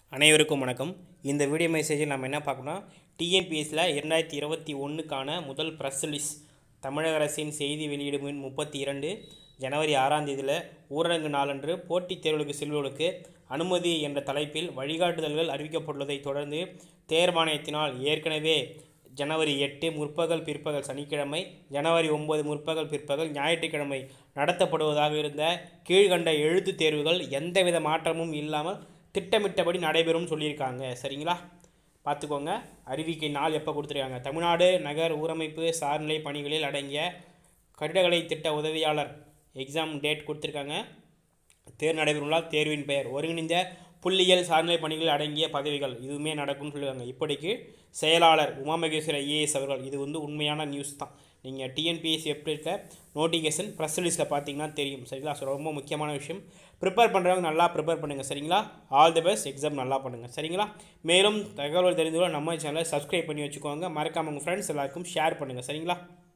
அனைவருக்கும் வணக்கம் இந்த வீடியோ மெசேஜில் நம்ம என்ன பார்க்கணும்னா டிஎன்பிஎஸ்சியில் இரண்டாயிரத்தி இருபத்தி ஒன்றுக்கான முதல் ப்ரெஸ் ரிலீஸ் தமிழக அரசின் செய்தி வெளியீடு மின் முப்பத்தி இரண்டு ஜனவரி ஆறாம் தேதியில் ஊரடங்கு நாளன்று போட்டித் தேர்வுகளுக்கு செல்வர்களுக்கு அனுமதி என்ற தலைப்பில் வழிகாட்டுதல்கள் அறிவிக்கப்பட்டுள்ளதைத் தொடர்ந்து தேர்வாணையத்தினால் ஏற்கனவே ஜனவரி எட்டு முற்பகல் பிற்பகல் சனிக்கிழமை ஜனவரி ஒன்பது முற்பகல் பிற்பகல் ஞாயிற்றுக்கிழமை நடத்தப்படுவதாக இருந்த கீழ்கண்ட எழுத்துத் தேர்வுகள் எந்தவித மாற்றமும் இல்லாமல் திட்டமிட்டபடி நடைபெறும் சொல்லியிருக்காங்க சரிங்களா பார்த்துக்கோங்க அறிவிக்கை நாள் எப்போ கொடுத்துருக்காங்க தமிழ்நாடு நகர் ஊரமைப்பு சார்நிலை பணிகளில் அடங்கிய கட்டிடக்கலை திட்ட உதவியாளர் எக்ஸாம் டேட் கொடுத்துருக்காங்க தேர்வு நடைபெறுள்ள தேர்வின் பெயர் ஒருங்கிணைந்த புள்ளியியல் சார்நிலை பணிகள் அடங்கிய பதவிகள் இதுவுமே நடக்கும்னு சொல்லுவாங்க இப்படிக்கு செயலாளர் உமா மகேஸ்வர ஐஏஎஸ் அவர்கள் இது வந்து உண்மையான நியூஸ் தான் நீங்கள் டிஎன்பிஎஸ்சி வெப்சைட்டில் நோட்டிஃபிகேஷன் ப்ரெஸ் ரிலீஸில் பார்த்தீங்கன்னா தெரியும் சரிங்களா ஸோ ரொம்ப முக்கியமான விஷயம் ப்ரிப்பேர் பண்ணுறவங்க நல்லா ப்ரிப்பேர் பண்ணுங்கள் சரிங்களா ஆல் தி பெஸ்ட் எக்ஸாம் நல்லா பண்ணுங்கள் சரிங்களா மேலும் தகவல் தெரிந்து கொள்ள நம்ம சேனலை சப்ஸ்கிரைப் பண்ணி வச்சுக்கோங்க மறக்காம உங்கள் ஃப்ரெண்ட்ஸ் எல்லாருக்கும் ஷேர் பண்ணுங்கள் சரிங்களா